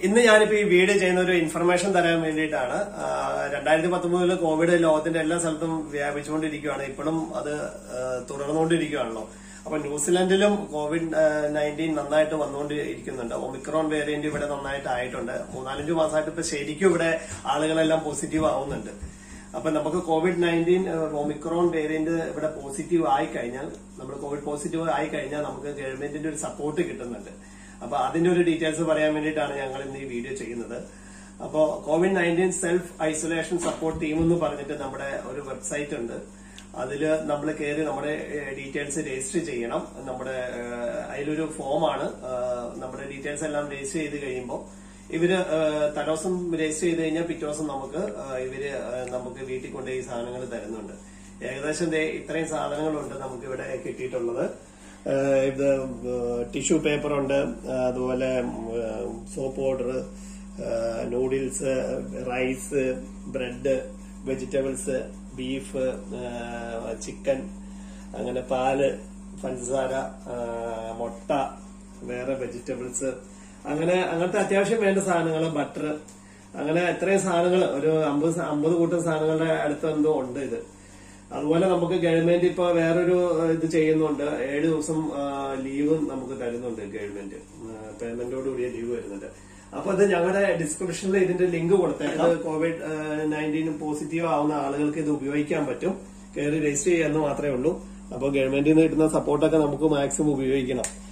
ഇന്ന് ഞാനിപ്പോ ഈ വീഡിയോ ചെയ്യുന്ന ഒരു ഇൻഫർമേഷൻ തരാൻ വേണ്ടിയിട്ടാണ് രണ്ടായിരത്തി പത്തൊമ്പതില് കോവിഡ് ലോകത്തിന്റെ എല്ലാ സ്ഥലത്തും വ്യാപിച്ചുകൊണ്ടിരിക്കുകയാണ് ഇപ്പോഴും അത് ആ, തുടർന്നുകൊണ്ടിരിക്കുകയാണല്ലോ അപ്പൊ ന്യൂസിലൻഡിലും കോവിഡ് നയൻറ്റീൻ നന്നായിട്ട് വന്നുകൊണ്ടിരിക്കുന്നുണ്ട് ഒമിക്രോൺ വേരിയന്റ് ഇവിടെ നന്നായിട്ട് ആയിട്ടുണ്ട് മൂന്നാലഞ്ചു മാസമായിട്ട് ഇപ്പൊ ശരിക്കും ഇവിടെ ആളുകളെല്ലാം പോസിറ്റീവ് ആവുന്നുണ്ട് അപ്പൊ നമുക്ക് കോവിഡ് നയൻറ്റീൻ ഒമിക്രോൺ വേരിയന്റ് ഇവിടെ പോസിറ്റീവ് ആയി കഴിഞ്ഞാൽ നമ്മൾ കോവിഡ് പോസിറ്റീവ് ആയി കഴിഞ്ഞാൽ നമുക്ക് ഗവൺമെന്റിന്റെ ഒരു സപ്പോർട്ട് കിട്ടുന്നുണ്ട് അപ്പൊ അതിന്റെ ഒരു ഡീറ്റെയിൽസ് പറയാൻ വേണ്ടിയിട്ടാണ് ഞങ്ങൾ ഇന്ന് ഈ വീഡിയോ ചെയ്യുന്നത് അപ്പോ covid nineteen self isolation support team എന്ന് പറഞ്ഞിട്ട് നമ്മുടെ ഒരു വെബ്സൈറ്റ് ഉണ്ട് അതില് നമ്മൾ കയറി നമ്മുടെ ഡീറ്റെയിൽസ് രജിസ്റ്റർ ചെയ്യണം നമ്മുടെ ഏഹ്, അതിലൊരു ഫോമാണ് നമ്മുടെ ഡീറ്റെയിൽസ് എല്ലാം രജിസ്റ്റർ ചെയ്ത് കഴിയുമ്പോൾ ഇവര് ഏഹ്, തലേദിവസം രജിസ്റ്റർ ചെയ്ത് കഴിഞ്ഞാൽ പിറ്റേ ദിവസം നമുക്ക് ഏഹ്, ഇവര് ഏഹ്, നമുക്ക് വീട്ടിൽ കൊണ്ട് ഈ സാധനങ്ങൾ തരുന്നുണ്ട് ഏകദേശം ദേ ഇത്രയും സാധനങ്ങളുണ്ട് നമുക്ക് ഇവിടെ കിട്ടിയിട്ടുള്ളത് ഏഹ്, ഇത് ടിഷ്യൂ പേപ്പർ ഉണ്ട് ഏഹ്, അതുപോലെ soap powder noodles rice bread vegetables beef chicken അങ്ങനെ പാല് പഞ്ചസാര ആ, മുട്ട വേറെ വെജിറ്റബിൾസ് അങ്ങനെ അങ്ങനത്തെ അത്യാവശ്യം വേണ്ട സാധനങ്ങൾ ബട്ടർ അങ്ങനെ എത്രയും സാധനങ്ങൾ ഒരു അമ്പത് സ- അമ്പത് കൂട്ടം സാധനങ്ങളുടെ അടുത്ത് എന്തോ ഉണ്ട് ഇത് അതുപോലെ നമുക്ക് ഗവൺമെന്റ് ഇപ്പൊ വേറൊരു ഇത് ചെയ്യുന്നുണ്ട് ഏഴ് ദിവസം ലീവും നമുക്ക് തരുന്നുണ്ട് ഗവൺമെന്റ് പേയ്മെന്റോട് കൂടിയ ലീവ് വരുന്നുണ്ട് അപ്പൊ അത് ഞങ്ങളുടെ ഡിസ്ക്രിപ്ഷനിൽ ഇതിന്റെ ലിങ്ക് കൊടുത്തേക്കാം കോവിഡ് നയൻറ്റീൻ പോസിറ്റീവ് ആവുന്ന ആളുകൾക്ക് ഇത് ഉപയോഗിക്കാൻ പറ്റും കയറി രജിസ്റ്റർ ചെയ്യാന്ന് മാത്രമേ ഉള്ളൂ അപ്പോൾ ഗവൺമെന്റിൽ നിന്ന് കിട്ടുന്ന സപ്പോർട്ടൊക്കെ നമുക്ക് മാക്സിമം ഉപയോഗിക്കണം